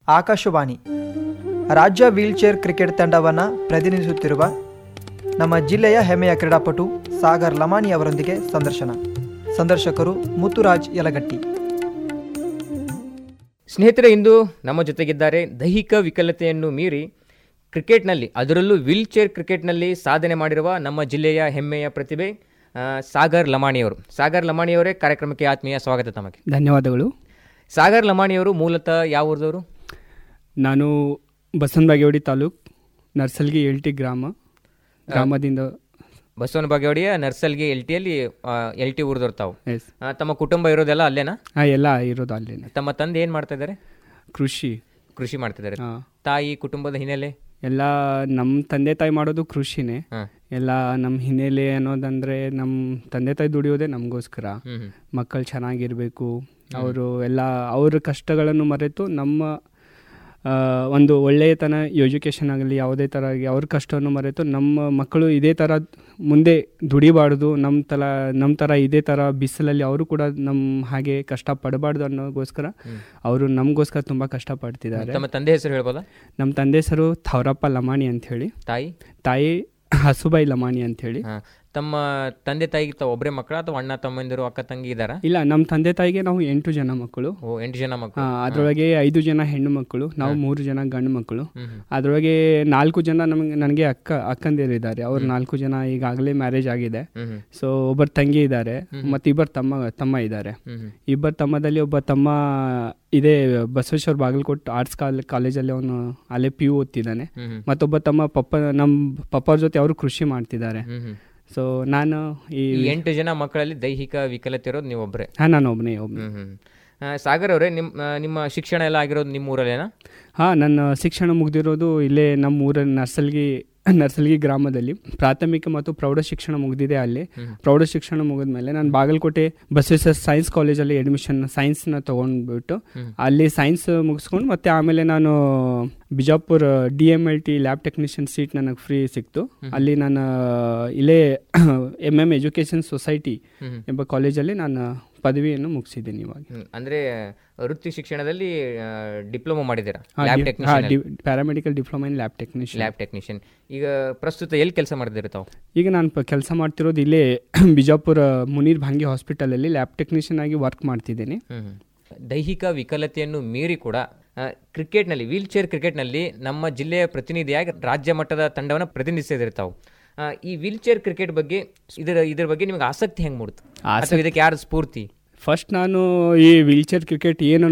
ಆಕಾಶವಾಣಿ ರಾಜ್ಯ wheelchair cricket ತಂಡವನ್ನು ಪ್ರತಿನಿಧಿಸುತ್ತಿರುವ ನಮ್ಮ ಜಿಲ್ಲೆಯ ಹೆಮ್ಮೆಯ ಕ್ರೀಡಾಪಟು ಸಾಗರ್ ಲಮಾಣಿ ಅವರೊಂದಿಗೆ ಸಂದರ್ಶನ ಸಂದರ್ಶಕರು ಮುತ್ತುರಾಜ್ ಯಲಗಟ್ಟಿ ಸ್ನೇಹಿತರೆ ಇಂದು ನಮ್ಮ ಜೊತೆಗಿದ್ದಾರೆ ದೈಹಿಕ ವಿಕಲತೆಯನ್ನು ಮೀರಿ ಕ್ರಿಕೆಟ್ನಲ್ಲಿ ಅದರಲ್ಲೂ ವೀಲ್ ಚೇರ್ ಕ್ರಿಕೆಟ್ನಲ್ಲಿ ಸಾಧನೆ ಮಾಡಿರುವ ನಮ್ಮ ಜಿಲ್ಲೆಯ ಹೆಮ್ಮೆಯ ಪ್ರತಿಭೆ ಆ, ಸಾಗರ್ ಲಮಾಣಿಯವರು ಸಾಗರ್ ಲಮಾಣಿಯವರೇ ಕಾರ್ಯಕ್ರಮಕ್ಕೆ ಆತ್ಮೀಯ ಸ್ವಾಗತ ತಮಗೆ ಧನ್ಯವಾದಗಳು ಸಾಗರ್ ಲಮಾಣಿಯವರು ಮೂಲತಃ ಯಾವ ಊರದವರು ನಾನು ಬಸವನ ಬಾಗೇವಾಡಿ ತಾಲೂಕ್ ನರ್ಸಲ್ಗಿ ಎಲ್ಟಿ ಗ್ರಾಮ ಗ್ರಾಮದಿಂದ ಬಸವನ ಬಾಗೇವಾಡಿಯ ನರ್ಸಲ್ಗೆ ಎಲ್ ಟಿಯಲ್ಲಿ ಎಲ್ ಟಿ ಊರದವ್ರು ತಾವು ಎಸ್ ಆ, ತಮ್ಮ ಕುಟುಂಬ ಇರೋದೆಲ್ಲ ಅಲ್ಲೇನಾ ಹಾಂ ಎಲ್ಲ ಇರೋದು ಅಲ್ಲೇನೆ ತಮ್ಮ ತಂದೆ ಏನು ಮಾಡ್ತಾ ಇದ್ದಾರೆ ಕೃಷಿ ಕೃಷಿ ಮಾಡ್ತಿದ್ದಾರೆ ಹಾಂ ತಾಯಿ ಕುಟುಂಬದ ಹಿನ್ನೆಲೆ ಎಲ್ಲ ನಮ್ಮ ತಂದೆ ತಾಯಿ ಮಾಡೋದು ಕೃಷಿನೇ ಹಾಂ ಎಲ್ಲ ನಮ್ಮ ಹಿನ್ನೆಲೆ ಅನ್ನೋದಂದರೆ ನಮ್ಮ ತಂದೆ ತಾಯಿ ದುಡಿಯೋದೇ ನಮಗೋಸ್ಕರ ಹ್ಞೂ ಹ್ಞೂ ಮಕ್ಕಳು ಚೆನ್ನಾಗಿರಬೇಕು ಅವರು ಎಲ್ಲ ಅವ್ರ ಕಷ್ಟಗಳನ್ನು ಮರೆತು ನಮ್ಮ ಆ, ಒಂದು ಒಳ್ಳೆಯತನ ಎಜುಕೇಷನ್ ಆಗಲಿ ಯಾವುದೇ ಥರ ಆಗಿ ಅವ್ರ ಕಷ್ಟವನ್ನು ಮರೆತು ನಮ್ಮ ಮಕ್ಕಳು ಇದೇ ಥರ ಮುಂದೆ ದುಡಿಬಾರ್ದು ನಮ್ಮ ಥರ ನಮ್ಮ ಥರ ಇದೇ ಥರ ಬಿಸಿಲಲ್ಲಿ ಅವರು ಕೂಡ ನಮ್ಮ ಹಾಗೆ ಕಷ್ಟಪಡಬಾರ್ದು ಅನ್ನೋಗೋಸ್ಕರ ಅವರು ನಮಗೋಸ್ಕರ ತುಂಬ ಕಷ್ಟಪಡ್ತಿದ್ದಾರೆ ತಮ್ಮ ತಂದೆ ಹೆಸರು ಹೇಳ್ಬೋದಾ ನಮ್ಮ ತಂದೆ ಹೆಸರು ಥೌರಪ್ಪ ಲಮಾಣಿ ಅಂಥೇಳಿ ತಾಯಿ ತಾಯಿ ಹಸುಬಾಯಿ ಲಮಾಣಿ ಅಂಥೇಳಿ ಹಾಂ ತಮ್ಮ ತಂದೆ ತಾಯಿಗೆ ತಾವು ಒಬ್ಬರೇ ಮಕ್ಕಳ ಅಥವಾ ಅಣ್ಣ ತಮ್ಮಂದಿರು ಅಕ್ಕ ತಂಗಿ ಇದ್ದಾರಾ ಇಲ್ಲ ನಮ್ಮ ತಂದೆ ತಾಯಿಗೆ ನಾವು ಎಂಟು ಜನ ಮಕ್ಕಳು ಓ ಎಂಟು ಜನ ಮಕ್ಕಳು ಆ, ಅದ್ರೊಳಗೆ ಐದು ಜನ ಹೆಣ್ಣು ಮಕ್ಕಳು ನಾವು ಮೂರು ಜನ ಗಂಡು ಮಕ್ಕಳು ಹ್ಮ್ ಹ್ಮ್. ಅದ್ರೊಳಗೆ ನಾಲ್ಕು ಜನ ನಮಗೆ ನನಗೆ ಅಕ್ಕ ಅಕ್ಕಂದಿರಿದ್ದಾರೆ ಅವ್ರು ನಾಲ್ಕು ಜನ ಈಗಾಗಲೇ ಮ್ಯಾರೇಜ್ ಆಗಿದೆ ಹ್ಮ್ ಹ್ಮ್. ಸೊ ಒಬ್ಬರು ತಂಗಿ ಇದ್ದಾರೆ ಮತ್ತು ಇಬ್ಬರು ತಮ್ಮ ತಮ್ಮ ಇದ್ದಾರೆ ಹ್ಮ್ ಹ್ಮ್. ಇಬ್ಬರು ತಮ್ಮದಲ್ಲಿ ಒಬ್ಬ ತಮ್ಮ ಇದೇ ಬಸವೇಶ್ವರ ಬಾಗಲಕೋಟ್ ಆರ್ಟ್ಸ್ ಕಾಲ್ ಕಾಲೇಜಲ್ಲಿ ಅವನು ಅಲ್ಲೇ ಪಿ ಯು ಓದ್ತಿದ್ದಾನೆ ಹ್ಮ್ ಹ್ಮ್. ಮತ್ತೊಬ್ಬ ತಮ್ಮ ಪಪ್ಪ ನಮ್ಮ ಪಪ್ಪರ ಜೊತೆ ಅವರು ಕೃಷಿ ಮಾಡ್ತಿದ್ದಾರೆ ಹ್ಮ್ ಹ್ಮ್. ಸೊ ನಾನು ಈ ಈ ಎಂಟು ಜನ ಮಕ್ಕಳಲ್ಲಿ ದೈಹಿಕ ವಿಕಲತೆ ಇರೋದು ನೀವು ಒಬ್ಬರೇ ಹಾಂ ನಾನು ಒಬ್ಬನೇ ಒಬ್ಬನೇ ಹ್ಮ್ ಹ್ಮ್. ಆ, ಸಾಗರ್ ಅವರೇ ನಿಮ್ಮ ಆ, ನಿಮ್ಮ ಶಿಕ್ಷಣ ಎಲ್ಲ ಆಗಿರೋದು ನಿಮ್ಮ ಊರಲ್ಲೇನಾ ಹಾಂ ನನ್ನ ಶಿಕ್ಷಣ ಮುಗಿದಿರೋದು ಇಲ್ಲೇ ನಮ್ಮ ಊರ ನರ್ಸಲ್ಗಿ ನರ್ಸಲ್ಗಿ ಗ್ರಾಮದಲ್ಲಿ ಪ್ರಾಥಮಿಕ ಮತ್ತು ಪ್ರೌಢ ಶಿಕ್ಷಣ ಮುಗಿದಿದೆ ಅಲ್ಲಿ ಪ್ರೌಢ ಶಿಕ್ಷಣ ಮುಗಿದ್ಮೇಲೆ ನಾನು ಬಾಗಲಕೋಟೆ ಬಸವೇಶ್ವರ ಸೈನ್ಸ್ ಕಾಲೇಜಲ್ಲಿ ಅಡ್ಮಿಷನ್ ಸೈನ್ಸ್ನ ತೊಗೊಂಡ್ಬಿಟ್ಟು ಅಲ್ಲಿ ಸೈನ್ಸ್ ಮುಗಿಸ್ಕೊಂಡು ಮತ್ತೆ ಆಮೇಲೆ ನಾನು Bijapur D M L T lab technician seat ನನಗೆ ಫ್ರೀ ಸಿಕ್ತು ಅಲ್ಲಿ ನಾನು ಇಲ್ಲೇ M M education society hmm. ಎಂಬ ಕಾಲೇಜಲ್ಲಿ ನಾನು ಪದವಿಯನ್ನು ಮುಗಿಸಿದ್ದೀನಿ ಇವಾಗ ಹ್ಮ್. ಅಂದ್ರೆ ವೃತ್ತಿ ಶಿಕ್ಷಣದಲ್ಲಿ ಡಿಪ್ಲೊಮಾ ಮಾಡಿದ್ದೀರಾ ಲ್ಯಾಬ್ ಹಾಂ technician paramedical diploma in lab technician lab technician ಈಗ ಪ್ರಸ್ತುತ ಎಲ್ಲಿ ಕೆಲಸ ಮಾಡಿದ್ದೀರಿ ತಾವು ಈಗ ನಾನು ಕೆಲಸ ಮಾಡ್ತಿರೋದು ಇಲ್ಲೇ ಬಿಜಾಪುರ ಮುನೀರ್ ಭಾಂಗಿ ಹಾಸ್ಪಿಟಲಲ್ಲಿ ಲ್ಯಾಬ್ ಟೆಕ್ನಿಷಿಯನ್ ಆಗಿ ವರ್ಕ್ ಮಾಡ್ತಿದ್ದೀನಿ ಹ್ಮ್ ಹ್ಮ್. ದೈಹಿಕ ವಿಕಲತೆಯನ್ನು ಮೀರಿ ಕೂಡ ಆ, ಕ್ರಿಕೆಟ್ನಲ್ಲಿ ವೀಲ್ ಚೇರ್ ಕ್ರಿಕೆಟ್ನಲ್ಲಿ ನಮ್ಮ ಜಿಲ್ಲೆಯ ಪ್ರತಿನಿಧಿಯಾಗಿ ರಾಜ್ಯ ಮಟ್ಟದ ತಂಡವನ್ನು ಪ್ರತಿನಿಧಿಸಿದಿರಿ ತಾವು ಆ, ಈ ವೀಲ್ ಚೇರ್ ಕ್ರಿಕೆಟ್ ಬಗ್ಗೆ ಇದರ ಇದ್ರ ಬಗ್ಗೆ ನಿಮಗೆ ಆಸಕ್ತಿ ಹೆಂಗೆ ಮೂಡ್ತು ಅಥವಾ ಇದಕ್ಕೆ ಯಾರು ಸ್ಫೂರ್ತಿ ಫಸ್ಟ್ ನಾನು ಈ ವೀಲ್ಚೇರ್ ಕ್ರಿಕೆಟ್ ಏನು